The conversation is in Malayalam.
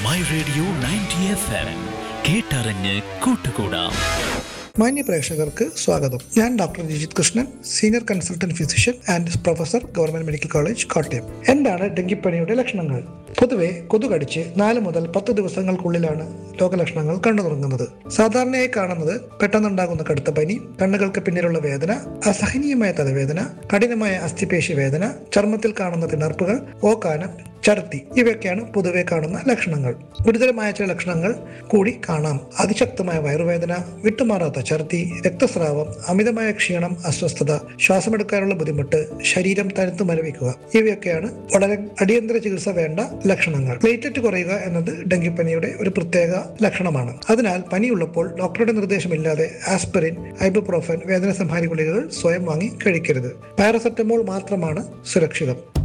my radio ninety F M കേട്ടറിഞ്ഞ് കൂട്ടുകൂടാം മാന്യ പ്രേക്ഷകർക്ക് സ്വാഗതം ഞാൻ doctor Rajith Krishnan senior consultant physician and professor government medical college Kottayam എന്താണ് ഡെങ്കിപ്പനിയുടെ ലക്ഷണങ്ങൾ പൊതുവെ കൊതു കടിച്ച് നാല് മുതൽ പത്ത് ദിവസങ്ങൾക്കുള്ളിലാണ് രോഗലക്ഷണങ്ങൾ കണ്ടു തുടങ്ങുന്നത് സാധാരണയായി കാണുന്നത് പെട്ടെന്നുണ്ടാകുന്ന കടുത്ത പനി കണ്ണുകൾക്ക് പിന്നിലുള്ള വേദന അസഹനീയമായ തലവേദന കഠിനമായ അസ്ഥിപേശി വേദന ചർമ്മത്തിൽ കാണുന്ന തിണർപ്പുകൾ ഓക്കാനം ഛർദി ഇവയൊക്കെയാണ് പൊതുവെ കാണുന്ന ലക്ഷണങ്ങൾ ഗുരുതരമായ ചില ലക്ഷണങ്ങൾ കൂടി കാണാം അതിശക്തമായ വയറുവേദന വിട്ടുമാറാത്ത ഛർദി രക്തസ്രാവം അമിതമായ ക്ഷീണം അസ്വസ്ഥത ശ്വാസമെടുക്കാനുള്ള ബുദ്ധിമുട്ട് ശരീരം തനുത്തു മരവിക്കുക ഇവയൊക്കെയാണ് വളരെ അടിയന്തര ചികിത്സ വേണ്ട ലക്ഷണങ്ങൾ പ്ലേറ്റ്ലെറ്റ് കുറയുക എന്നത് ഡെങ്കിപ്പനിയുടെ ഒരു പ്രത്യേക ലക്ഷണമാണ് അതിനാൽ പനിയുള്ളപ്പോൾ ഡോക്ടറുടെ നിർദ്ദേശമില്ലാതെ ആസ്പിറിൻ ഐബുപ്രോഫൻ വേദന സംഹാരി ഗുളികകൾ സ്വയം വാങ്ങി കഴിക്കരുത് പാരസെറ്റമോൾ മാത്രമാണ് സുരക്ഷിതം